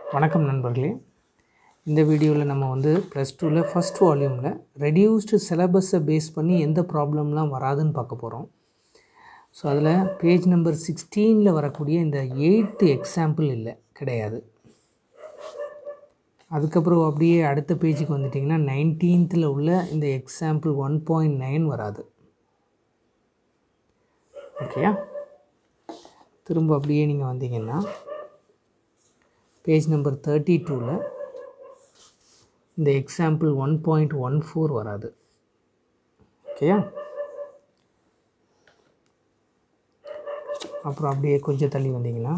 வணக்கம் நண்பர்களே இந்த வீடியோவில் நம்ம வந்து ப்ளஸ் டூவில் ஃபஸ்ட் வால்யூமில் ரெடியூஸ்டு சிலபஸை பேஸ் பண்ணி எந்த ப்ராப்ளம்லாம் வராதுன்னு பார்க்க போகிறோம் ஸோ அதில் பேஜ் நம்பர் சிக்ஸ்டீனில் வரக்கூடிய இந்த எயித்து எக்ஸாம்பிள் இல்லை கிடையாது அதுக்கப்புறம் அப்படியே அடுத்த பேஜுக்கு வந்துட்டிங்கன்னா நைன்டீன்த்தில் உள்ள இந்த எக்ஸாம்பிள் ஒன் பாயிண்ட் நைன் வராது ஓகேயா திரும்ப அப்படியே நீங்கள் வந்தீங்கன்னா பேஜ் நம்பர் தேர்ட்டி டூவில் இந்த example one point one four வராது ஓகேயா அப்புறம் அப்படியே கொஞ்சம் தள்ளி வந்தீங்கன்னா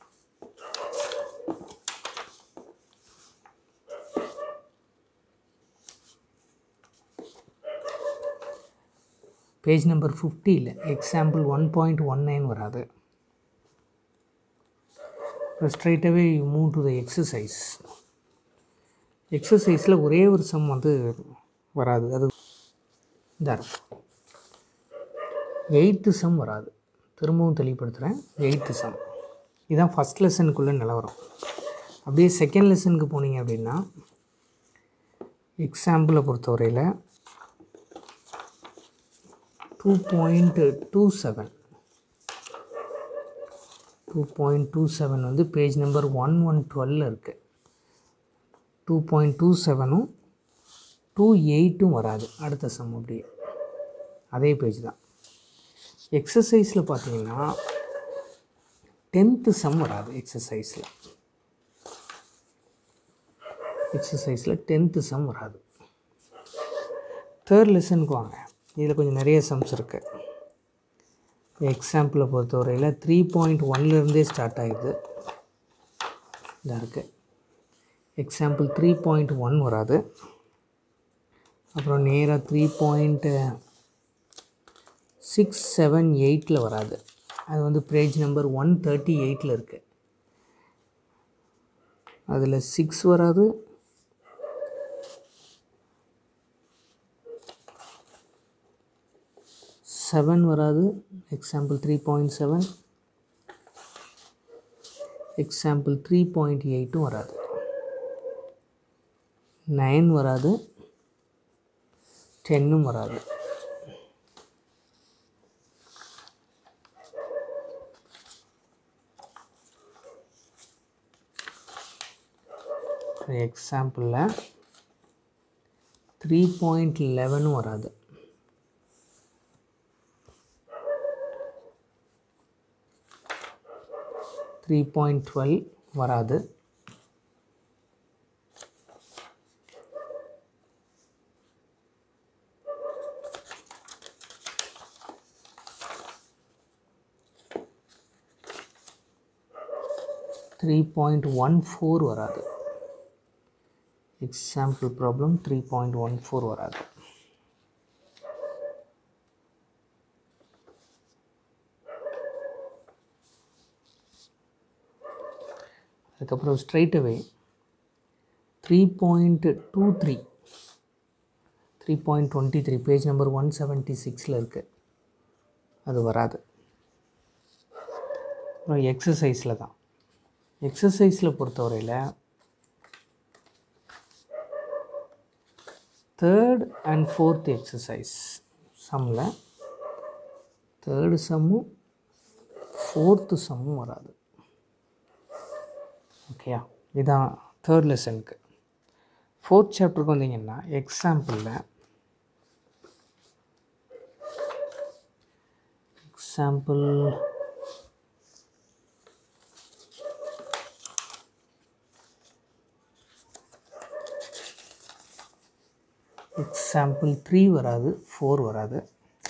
பேஜ் நம்பர் ஃபிஃப்டியில் example one point one nine வராது ஸ்ட்ரைட்டாகவே மூவ் டு த எக்ஸசைஸ் எக்ஸசைஸில் ஒரே ஒரு சம் வந்து வராது அது இந்த எயித்து சம் வராது திரும்பவும் தெளிவுபடுத்துகிறேன் எயித்து சம் இதுதான் ஃபஸ்ட் லெசனுக்குள்ளே நிலவரம் அப்படியே செகண்ட் லெசனுக்கு போனீங்க அப்படின்னா எக்ஸாம்பிளை பொறுத்தவரையில் two point two seven two point two seven வந்து page number one one twelve இருக்குது டூ பாயிண்ட் டூ செவனும் டூ எயிட்டும் வராது அடுத்த சம் அப்படியே அதே பேஜ் தான் எக்ஸசைஸில் பார்த்தீங்கன்னா டென்த்து சம் வராது எக்ஸசைஸில் எக்ஸசைஸில் டென்த்து சம் வராது தேர்ட் லெசனுக்கு வாங்க இதில் கொஞ்சம் நிறைய சம்ஸ் இருக்குது எக்ஸாம்பிளை பொறுத்தவரையில் த்ரீ பாயிண்ட் ஒன்லேருந்தே ஸ்டார்ட் ஆகிடுது இதாக இருக்குது எக்ஸாம்பிள் த்ரீ பாயிண்ட் ஒன் வராது அப்புறம் நேராக த்ரீ பாயிண்ட்டு சிக்ஸ் செவன் எயிட்டில் வராது அது வந்து பேஜ் நம்பர் ஒன் தேர்ட்டி எயிட்டில் இருக்குது அதில் சிக்ஸ் வராது செவன் வராது example three point seven example three point எயிட்டும் வராது நைன் வராது டென்னும் வராது எக்ஸாம்பிளில் த்ரீ பாயிண்ட் லெவனும் வராது த்ரீ பாயிண்ட் டுவெல் வராது த்ரீ பாயிண்ட் ஒன் ஃபோர் வராது example problem three point one four வராது அதுக்கப்புறம் straight away three point two three three point twenty three page number one seventy சிக்ஸில் இருக்குது அது வராது அப்புறம் எக்ஸசைஸில் தான் எக்ஸசைஸில் பொறுத்தவரையில் தேர்ட் அண்ட் ஃபோர்த் எக்ஸசைஸ் சம்மில் தேர்டு சம்மும் ஃபோர்த்து சம்மும் வராது ஓகேயா இதுதான் தேர்ட் லெசனுக்கு ஃபோர்த் சாப்டருக்கு வந்தீங்கன்னா எக்ஸாம்பிளில் எக்ஸாம்பிள் எக்ஸாம்பிள் த்ரீ வராது ஃபோர் வராது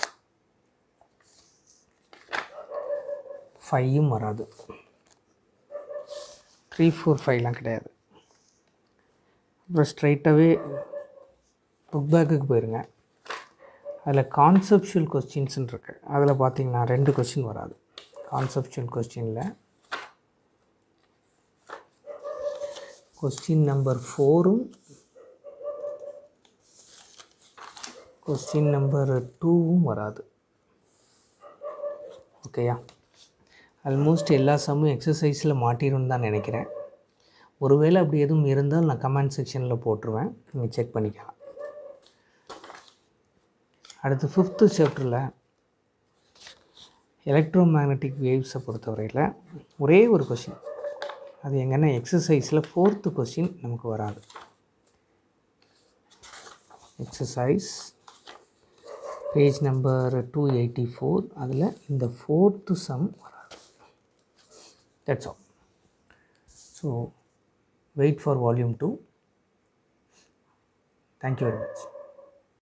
ஃபைவும் வராது த்ரீ ஃபோர் ஃபைவ்லாம் கிடையாது அப்புறம் ஸ்ட்ரைட்டாகவே புக் பேக்குக்கு போயிருங்க அதில் கான்செப்ஷுவல் கொஸ்டின்ஸ்னு இருக்கு அதில் பார்த்தீங்கன்னா ரெண்டு கொஸ்டின் வராது கான்செப்ஷுவல் கொஸ்டினில் கொஸ்டின் நம்பர் ஃபோரும் கொஸ்டின் நம்பர் டூவும் வராது ஓகேயா ஆல்மோஸ்ட் எல்லா சம்மும் எக்ஸசைஸில் மாட்டிரும்னு தான் நினைக்கிறேன் ஒருவேளை அப்படி எதுவும் இருந்தால் நான் கமெண்ட் செக்ஷனில் போட்டுருவேன் நீங்கள் செக் பண்ணிக்கலாம் அடுத்து ஃபிஃப்த்து சாப்டரில் எலக்ட்ரோ மேக்னட்டிக் வேவ்ஸை பொறுத்தவரையில் ஒரே ஒரு கொஷின் அது எங்கன்னா எக்ஸசைஸில் ஃபோர்த்து கொஷின் நமக்கு வராது exercise page number two eighty four அதில் இந்த ஃபோர்த்து சம் வராது that's all so wait for volume two thank you very much